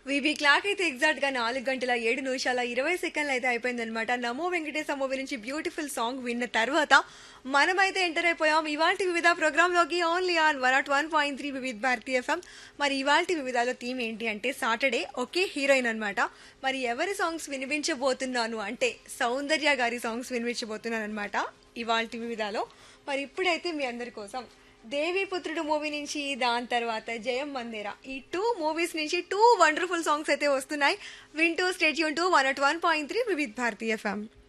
VB clock అయితే exact గా నాలుగు గంటల ఏడు నిమిషాల ఇరవై సెకండ్లు అయితే అయిపోయిందనమాట నమో వెంకటేశ మూవీ నుంచి బ్యూటిఫుల్ సాంగ్ విన్న తర్వాత మనమైతే ఎంటర్ అయిపోయాం ఇవాళ వివిధ ప్రోగ్రామ్ లోకి only on one not one point three Vividh Bharati FM మరి ఇవాళ వివిధాలో థీమ్ ఏంటి అంటే సాటర్డే ఒకే హీరోయిన్ అన్నమాట మరి ఎవరి సాంగ్స్ వినిపించబోతున్నాను అంటే సౌందర్య గారి సాంగ్స్ వినిపించబోతున్నాను అనమాట ఇవాళ వివిధాలో మరి ఇప్పుడైతే మీ అందరి కోసం దేవీపుత్రుడు మూవీ నుంచి దాని తర్వాత జయం మందేరా ఈ టూ మూవీస్ నుంచి టూ వండర్ఫుల్ సాంగ్స్ అయితే వస్తున్నాయి వింటూ stay tuned to one at one point three Vividh Bharati FM